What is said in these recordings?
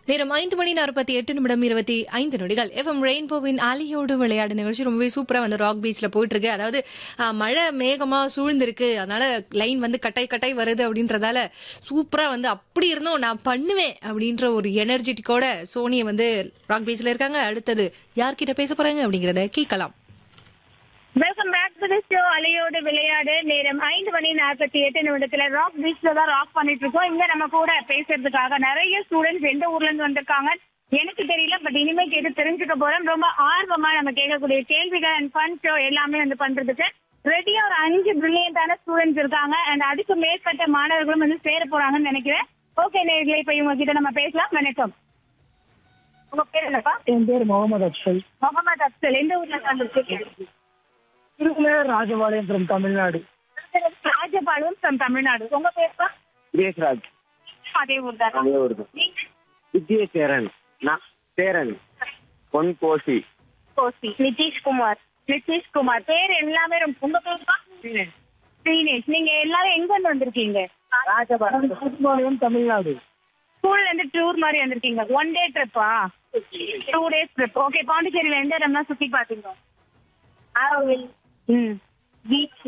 நேரம் ஐந்து மணி நாற்பத்தி எட்டு நிமிடம் இருபத்தி ஐந்து நொடிகள் எஃப்எம் ரெயின்போவின் அலியோடு விளையாடு நிகழ்ச்சி ரொம்பவே சூப்பரா வந்து ராக் பீச்ல போயிட்டு இருக்கு அதாவது ஆ, மழை மேகமா சூழ்ந்திருக்கு அதனால லைன் வந்து கட்டாய் கட்டாய் வருது அப்படின்றதால சூப்பரா வந்து அப்படி இருந்தும் நான் பண்ணுவேன் அப்படின்ற ஒரு எனர்ஜெட்டிக்கோட சோனியை வந்து ராக் பீச்ல இருக்காங்க அடுத்தது யார்கிட்ட பேச போறாங்க அப்படிங்கறத கேட்கலாம் welcome back to the show அலையோடு விளையாடு நேரம் ஐந்து மணி நாற்பத்தி எட்டு நிமிடத்துல ராக் பீச்ல தான் ராக் பண்ணிட்டு இருக்கோம் இங்க நம்ம கூட பேசுறதுக்காக நிறைய ஸ்டூடெண்ட்ஸ் எந்த ஊர்ல இருந்து வந்திருக்காங்க எனக்கு தெரியல பட் இனிமே கேட்டு தெரிஞ்சுக்க போறோம் ரொம்ப ஆர்வமா நம்ம கேட்கக்கூடிய கேள்விகள் அண்ட் ஃபன் ஷோ எல்லாமே வந்து பண்றதுக்கு ரெடியா ஒரு அஞ்சு பிரில்லியண்டான ஸ்டூடெண்ட்ஸ் இருக்காங்க அண்ட் அதுக்கு மேற்பட்ட மாணவர்களும் வந்து சேர போறாங்கன்னு நினைக்கிறேன் ஓகே நேர்களை இப்ப இவங்க கிட்ட நம்ம பேசலாம் வணக்கம் உங்க பேர் என்னப்பா என் பேர் முகமது அப்சல் முகமது அப்சல் எந்த ஊர்ல இருந்து வந்திருக்கீங்க திருமலையார் ராஜபாளையம் from தமிழ்நாடு ராஜபாளையம் from தமிழ்நாடு உங்க பேருப்பா விஜயராஜ் அதே ஊர் தான் அதே வருது நீங்க விஜயசேரன் நான் சேரன் பொன் கோசி கோசி நிதிஷ்குமார் நிதிஷ்குமார் பேர் எல்லாமே ரொம்ப உங்க பேருப்பா ஸ்ரீனேஷ் நீங்க எல்லாரும் எங்க இருந்து வந்திருக்கீங்க ராஜபாளையம் ராஜபாளையம் தமிழ்நாடு ஸ்கூல்ல இருந்து டூர் மாதிரி வந்திருக்கீங்க ஒன் டே ட்ரிப்பா டூ டேஸ் ட்ரிப் ஓகே பாண்டிச்சேரியில எந்த இடம்லாம் சுத்தி பாத்தீங்க ஆரோவில் ம் பீச்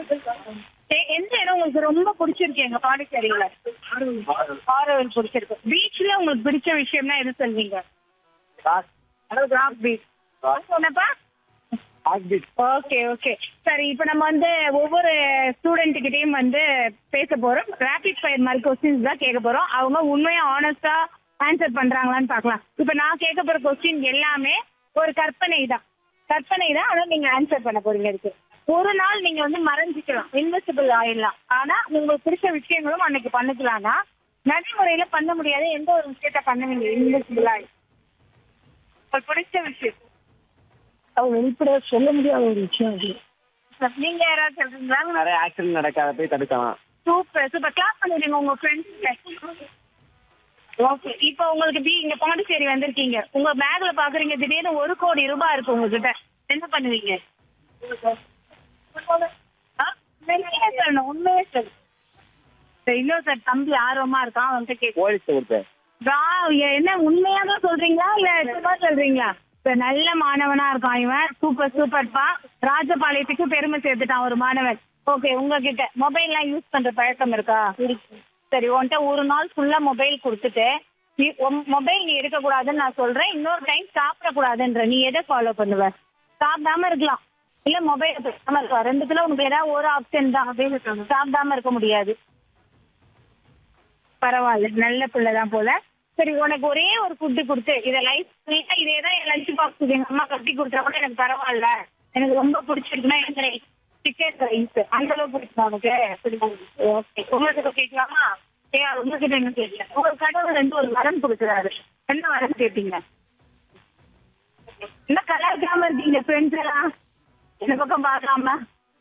எந்த இடம் உங்களுக்கு ரொம்ப பிடிச்சிருக்கு எங்க பாண்டிச்சேரியில ஆரோவில் பிடிச்சிருக்கு பீச்ல உங்களுக்கு பிடிச்ச விஷயம்னா எது சொல்வீங்க ராக் பீச் சொன்னப்பா ஓகே ஓகே சரி இப்போ நம்ம வந்து ஒவ்வொரு ஸ்டூடெண்ட் கிட்டயும் வந்து பேச போறோம் ரேபிட் ஃபயர் மாதிரி கொஸ்டின்ஸ் தான் கேட்க போறோம் அவங்க உண்மையா ஆனஸ்டா ஆன்சர் பண்றாங்களான்னு பார்க்கலாம் இப்போ நான் கேட்க போற கொஸ்டின் எல்லாமே ஒரு கற்பனை தான் கற்பனை தான் ஆனா நீங்க ஆன்சர் பண்ண போறீங்க இருக்கு ஒரு நாள் நீங்க வந்து மறைஞ்சிக்கலாம் இன்வெஸ்டிபிள் ஆயிடலாம் ஆனா உங்களுக்கு பிடிச்ச விஷயங்களும் அன்னைக்கு பண்ணிக்கலாம்னா நடைமுறையில பண்ண முடியாத எந்த ஒரு விஷயத்த பண்ணுவீங்க இன்வெஸ்டிபிள் ஆகி உங்களுக்கு பிடிச்ச விஷயம் அது வெளிப்படையா சொல்ல முடியாத ஒரு விஷயம் அது நீங்க யாராவது சொல்றீங்களா நிறைய ஆக்சிடென்ட் நடக்காத போய் தடுக்கலாம் சூப்பர் சூப்பர் கிளாஸ் பண்ணிடுங்க உங்க ஃப்ரெண்ட்ஸ் ஓகே இப்போ உங்களுக்கு பி இங்க பாண்டிச்சேரி வந்திருக்கீங்க உங்க பேக்ல பாக்குறீங்க திடீர்னு ஒரு கோடி ரூபாய் இருக்கு உங்ககிட்ட என்ன பண்ணுவீங்க ஆ? உண்மையே சொல்லணும் உண்மையே சொல்லு சரி, இன்னொரு சார் தம்பி ஆர்வமா இருக்கான் அவன்கிட்ட கேட்க போலீஸ் கொடுத்தேன் என்ன உண்மையா தான் சொல்றீங்களா இல்ல சும்மா சொல்றீங்களா சரி, நல்ல மாணவனா இருக்கான் இவன் சூப்பர் சூப்பர்ப்பா ராஜபாளையத்துக்கு பெருமை சேர்த்துட்டான் ஒரு மாணவன் ஓகே உங்ககிட்ட மொபைல் எல்லாம் யூஸ் பண்ற பழக்கம் இருக்கா சரி உன்கிட்ட ஒரு நாள் ஃபுல்லா மொபைல் கொடுத்துட்டு மொபைல் நீ எடுக்க கூடாதுன்னு நான் சொல்றேன் இன்னொரு டைம் சாப்பிட கூடாதுன்ற நீ எதை ஃபாலோ பண்ணுவ சாப்பிடாம இருக்கலாம் இல்ல மொபைல் பேசாம இருக்கலாம் ரெண்டுத்துல உனக்கு ஏதாவது ஒரு ஆப்ஷன் தான் சாப்பிடாம இருக்க முடியாது பரவாயில்ல நல்ல பிள்ளை தான் போல சரி உனக்கு ஒரே ஒரு ஃபுட்டு கொடுத்து இதை லைஃப் இதே தான் என் லஞ்ச் பாக்ஸ் எங்க அம்மா கட்டி கொடுத்தா கூட எனக்கு பரவாயில்ல எனக்கு ரொம்ப பிடிச்சிருக்குன்னா எனக்கு சிக்கன் ரைஸ் அந்த அளவுக்கு பிடிக்கும் உனக்கு ஓகே உங்களுக்கு கேட்கலாமா ஏ உங்ககிட்ட என்ன கேட்கல உங்க கடவுள் வந்து ஒரு வரம் கொடுக்குறாரு என்ன வரம் கேட்டீங்க என்ன கலாய்க்காம இருக்கீங்க ஃப்ரெண்ட்ஸ் எல்லாம் இந்த பக்கம் பார்க்காம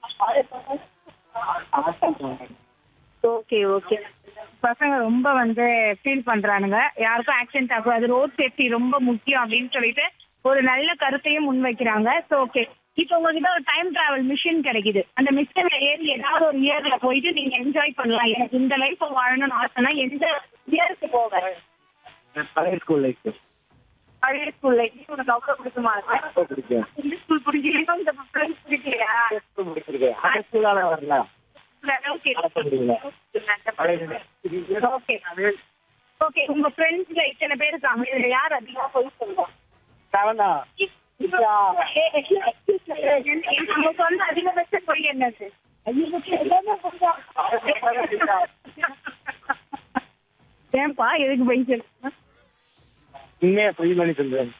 ஓகே ஓகே பசங்க ரொம்ப வந்து ஃபீல் பண்றானுங்க யாருக்கும் ஆக்சிடென்ட் ஆகக்கூடாது ரோட் சேஃப்டி ரொம்ப முக்கியம் அப்படின்னு சொல்லிட்டு ஒரு நல்ல கருத்தையும் முன்வைக்கிறாங்க ஸோ ஓகே இப்போ உங்ககிட்ட ஒரு டைம் டிராவல் மிஷின் கிடைக்குது அந்த மிஷின்ல ஏறி ஏதாவது ஒரு இயர்ல போயிட்டு நீங்க என்ஜாய் பண்ணலாம் எனக்கு இந்த லைஃப் வாழணும்னு ஆசைனா எந்த இயருக்கு போக பழைய ஸ்கூல் லைஃப் பழைய ஸ்கூல் லைஃப் உனக்கு அவ்வளோ பிடிக்குமா ரொம்ப பிடிக்கும் இந்த ஸ்கூல் பிடிக்கலையா இந்த ஃப்ரெண்ட்ஸ் பிடிக்கலையா ரொம்ப பிடிச்சிருக்கு அந்த ஸ்கூலால வரல ஓகே மறக்க முடியல பழைய ஓகே ஓகே உங்க ஃப்ரெண்ட்ஸ்ல இத்தனை பேர் இருக்காங்க இதுல யார் அதிகமா போய் சொல்லுவோம் செவனா நம்ம சொந்த அதிகபட்ச பொய் என்னது ஏன்பா எதுக்கு பொய் சொல்லுங்க உண்மையா பொய் பண்ணி சொல்றேன்